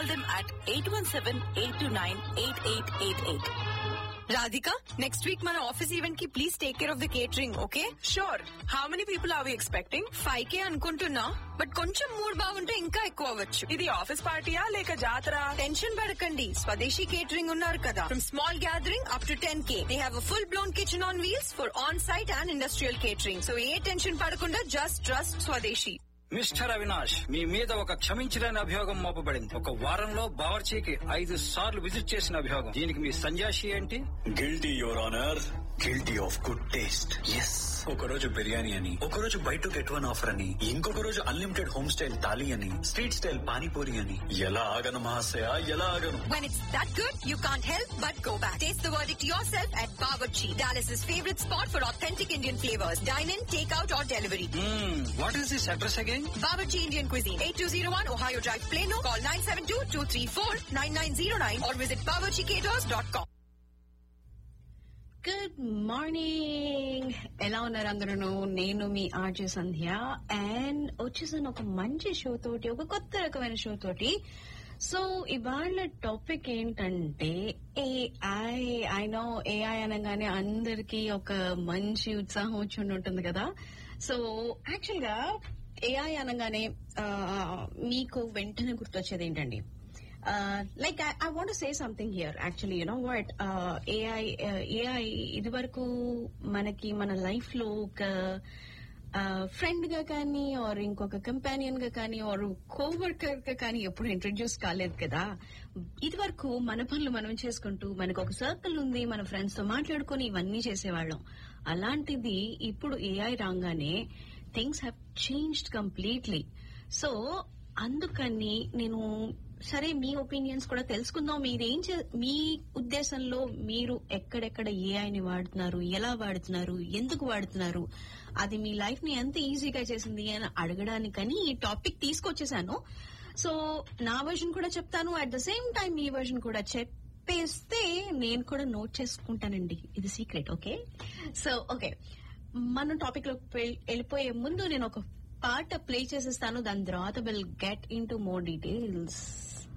them at 817-829-8888. Radhika, next week మన office event కి please take care of the catering okay sure how many people are we expecting five K అనుకుంటున్నా but కొంచెం mood బాగుంటే ఇంకా ఎక్కువ అవ్వచ్చు ఇది ఆఫీస్ పార్టీయా లేక జాతర టెన్షన్ పడకండి స్వదేశీ కేటరింగ్ ఉన్నారు కదా from small gathering up to ten K they have full blown kitchen on wheels for on site and industrial catering so ఏ టెన్షన్ పడకుండా just trust Swadeshi mister Avinash మీ మీద ఒక క్షమించలేని అభియోగం మోపబడింది ఒక వారంలో బావర్చీకి ఐదు సార్లు విజిట్ చేసిన అభియోగం దీనికి మీ సంజాషి ఏంటి guilty your honour guilty of good taste yes ఒక రోజు బిర్యానీ అని ఒక రోజు buy two get one offer అని ఇంకొక రోజు అన్లిమిటెడ్ హోమ్ స్టైల్ థాలీ అని స్ట్రీట్ స్టైల్ పానీపూరి అని ఎలా ఆగను మహాశయ ఎలా ఆగను When it's that good, you can't help but go back. Taste the verdict yourself at Bawarchi, Dallas's favorite spot for authentic Indian flavors. Dine in, take out or delivery. What is this address again Bawarchi Indian Cuisine, 8201 Ohio Drive, Plano. Call 972-234-9909 or visit bawarchicaters.com. Good morning ఎలా ఉన్నారు అందరూ నేను మీ RJ Sandhya and వచ్చేసాను ఒక మంచి show తోటి ఒక కొత్త రకమైన షో తోటి సో ఇవాళ టాపిక్ ఏంటంటే ఏఐ ఐ నో ఏఐ అనగానే అందరికి ఒక మంచి ఉత్సాహం వచ్చి ఉండి ఉంటుంది కదా సో యాక్చువల్ గా ఏఐ అనగానే ఆ, మీకు వెంటనే గుర్తొచ్చేది ఏంటండి uh, like I, I want to say something here actually you know what uh, AI uh, AI ఇది వరకు మనకి మన లైఫ్ లో ఒక ఫ్రెండ్ గా కానీ ఆర్ ఇంకొక కంపానియన్ గా కానీ ఆర్ కోవర్కర్ గా కానీ ఎప్పుడు ఇంట్రడ్యూస్ కాలేదు కదా ఇది వరకు మన పనులు మనం చేసుకుంటూ మనకు ఒక సర్కిల్ ఉంది మన ఫ్రెండ్స్ తో మాట్లాడుకుని ఇవన్నీ చేసేవాళ్ళం అలాంటిది ఇప్పుడు ఏఐ రాగానే things have changed completely so అందుకని నేను సరే మీ ఒపీనియన్స్ కూడా తెలుసుకుందాం మీరేం చే- మీ ఉద్దేశంలో మీరు ఎక్కడెక్కడ ఏఐని వాడుతున్నారు ఎలా వాడుతున్నారు ఎందుకు వాడుతున్నారు అది మీ లైఫ్ ని ఎంత ఈజీగా చేసింది అని అడగడానికని ఈ టాపిక్ తీసుకొచ్చేసాను సో నా వర్షన్ కూడా చెప్తాను అట్ ద సేమ్ టైం మీ వర్షన్ కూడా చెప్పేస్తే నేను కూడా నోట్ చేసుకుంటానండి ఇది సీక్రెట్ ఓకే సో ఓకే మన టాపిక్ లో వెళ్ళిపోయే ముందు నేను ఒక పాట ప్లే చేసేస్తాను దాని తర్వాత will get into more details